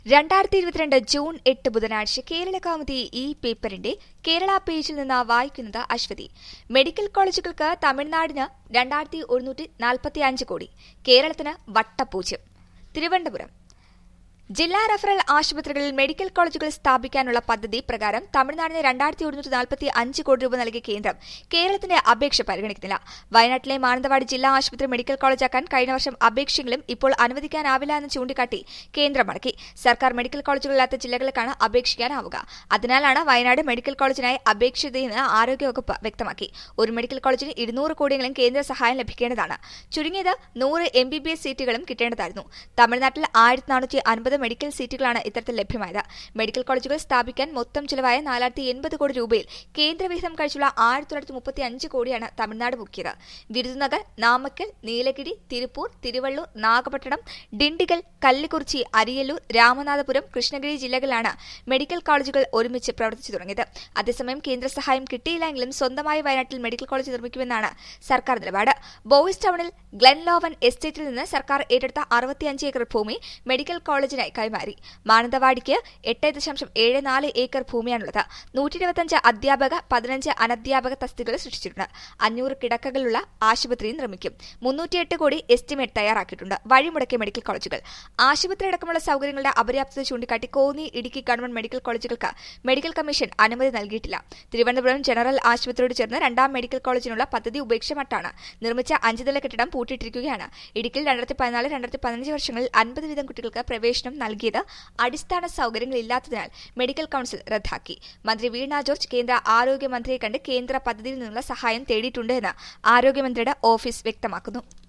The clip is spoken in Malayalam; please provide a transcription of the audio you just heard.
രണ്ടായിരത്തി ഇരുപത്തിരണ്ട് ജൂൺ എട്ട് ബുധനാഴ്ച കേരള കൗമുദി ഈ പേപ്പറിന്റെ കേരള പേജിൽ നിന്ന് വായിക്കുന്നത് അശ്വതി മെഡിക്കൽ കോളേജുകൾക്ക് തമിഴ്നാടിന് രണ്ടായിരത്തി ഒരുന്നൂറ്റി നാൽപ്പത്തി അഞ്ച് കോടി കേരളത്തിന് വട്ടപൂജ്യം തിരുവനന്തപുരം ജില്ലാ റഫറൽ ആശുപത്രികളിൽ മെഡിക്കൽ കോളേജുകൾ സ്ഥാപിക്കാനുള്ള പദ്ധതി പ്രകാരം തമിഴ്നാടിന് രണ്ടായിരത്തി ഒരുന്നൂറ്റി നാൽപ്പത്തി അഞ്ച് കോടി രൂപ നൽകിയ കേന്ദ്രം കേരളത്തിന്റെ അപേക്ഷ പരിഗണിക്കുന്നില്ല വയനാട്ടിലെ മാനന്തവാടി ജില്ലാ ആശുപത്രി മെഡിക്കൽ കോളേജാക്കാൻ കഴിഞ്ഞ വർഷം അപേക്ഷയെങ്കിലും ഇപ്പോൾ അനുവദിക്കാനാവില്ല എന്ന് ചൂണ്ടിക്കാട്ടി കേന്ദ്രം മടക്കി സർക്കാർ മെഡിക്കൽ കോളേജുകളില്ലാത്ത ജില്ലകൾക്കാണ് അപേക്ഷിക്കാനാവുക അതിനാലാണ് വയനാട് മെഡിക്കൽ കോളേജിനായി അപേക്ഷിച്ചതെന്ന് ആരോഗ്യവകുപ്പ് വ്യക്തമാക്കി ഒരു മെഡിക്കൽ കോളേജിന് ഇരുന്നൂറ് കോടിയെങ്കിലും കേന്ദ്ര സഹായം ലഭിക്കേണ്ടതാണ് ചുരുങ്ങിയത് നൂറ് എം ബി ബി എസ് സീറ്റുകളും കിട്ടേണ്ടതായിരുന്നു തമിഴ്നാട്ടിൽ ആയിരത്തി നാനൂറ്റി അൻപത് മെഡിക്കൽ സീറ്റുകളാണ് ഇത്തരത്തിൽ ലഭ്യമായത് മെഡിക്കൽ കോളേജുകൾ സ്ഥാപിക്കാൻ മൊത്തം ചിലവായ നാലായിരത്തി എൺപത് കോടി രൂപയിൽ കേന്ദ്രവിഹിതം കഴിച്ചുള്ള ആയിരത്തി തൊള്ളായിരത്തി മുപ്പത്തി അഞ്ച് കോടിയാണ് തമിഴ്നാട് മുക്കിയത് വിരുദുനഗർ നാമക്കൽ നീലഗിരി തിരുപ്പൂർ തിരുവള്ളൂർ നാഗപട്ടണം ഡിണ്ടിഗൽ കല്ലിക്കുറിച്ചി അരിയല്ലൂർ രാമനാഥപുരം കൃഷ്ണഗിരി ജില്ലകളിലാണ് മെഡിക്കൽ കോളേജുകൾ ഒരുമിച്ച് പ്രവർത്തിച്ചു തുടങ്ങിയത് അതേസമയം കേന്ദ്ര സഹായം കിട്ടിയില്ലെങ്കിലും സ്വന്തമായി വയനാട്ടിൽ മെഡിക്കൽ കോളേജ് നിർമ്മിക്കുമെന്നാണ് സർക്കാർ നിലപാട് ബോയ്സ് ടൌണിൽ ഗ്ലെൻലോവൻ എസ്റ്റേറ്റിൽ നിന്ന് സർക്കാർ ഏറ്റെടുത്ത അറുപത്തിയഞ്ച് ഏക്കർ ഭൂമി മെഡിക്കൽ കോളേജിനായി കൈമാറി മാനന്തവാടിക്ക് എട്ട് ദശാംശം ഏഴ് നാല് ഏക്കർ ഭൂമിയാണുള്ളത് നൂറ്റി ഇരുപത്തിയഞ്ച് അധ്യാപക പതിനഞ്ച് അനധ്യാപക തസ്തികകൾ സൃഷ്ടിച്ചിട്ടുണ്ട് അഞ്ഞൂറ് കിടക്കകളുള്ള ആശുപത്രിയും നിർമ്മിക്കും മുന്നൂറ്റിയെട്ട് കോടി എസ്റ്റിമേറ്റ് തയ്യാറാക്കിയിട്ടുണ്ട് വഴിമുടക്കിയ മെഡിക്കൽ കോളേജുകൾ ആശുപത്രി അടക്കമുള്ള സൌകര്യങ്ങളുടെ അപര്യാപ്തത ചൂണ്ടിക്കാട്ടി കോന്നി ഇടുക്കി ഗവൺമെന്റ് മെഡിക്കൽ കോളേജുകൾക്ക് മെഡിക്കൽ കമ്മീഷൻ അനുമതി നൽകിയിട്ടില്ല തിരുവനന്തപുരം ജനറൽ ആശുപത്രിയോട് ചേർന്ന് രണ്ടാം മെഡിക്കൽ കോളേജിനുള്ള പദ്ധതി ഉപേക്ഷമട്ടാണ് നിർമ്മിച്ച അഞ്ച് നില കെട്ടിടം പൂട്ടിയിട്ടിരിക്കുകയാണ് ഇടുക്കിയിൽ രണ്ടായിരത്തി പതിനാല് രണ്ടായിരത്തി പതിനഞ്ച് വർഷങ്ങളിൽ അൻപത് വീതം കുട്ടികൾക്ക് പ്രവേശനം നൽകിയത് അടിസ്ഥാന സൌകര്യങ്ങളില്ലാത്തതിനാൽ മെഡിക്കൽ കൌൺസിൽ റദ്ദാക്കി മന്ത്രി വീണ ജോർജ് കേന്ദ്ര ആരോഗ്യമന്ത്രിയെ കണ്ട് കേന്ദ്ര പദ്ധതിയിൽ നിന്നുള്ള സഹായം തേടിയിട്ടുണ്ട് എന്ന് ആരോഗ്യമന്ത്രിയുടെ ഓഫീസ് വ്യക്തമാക്കുന്നു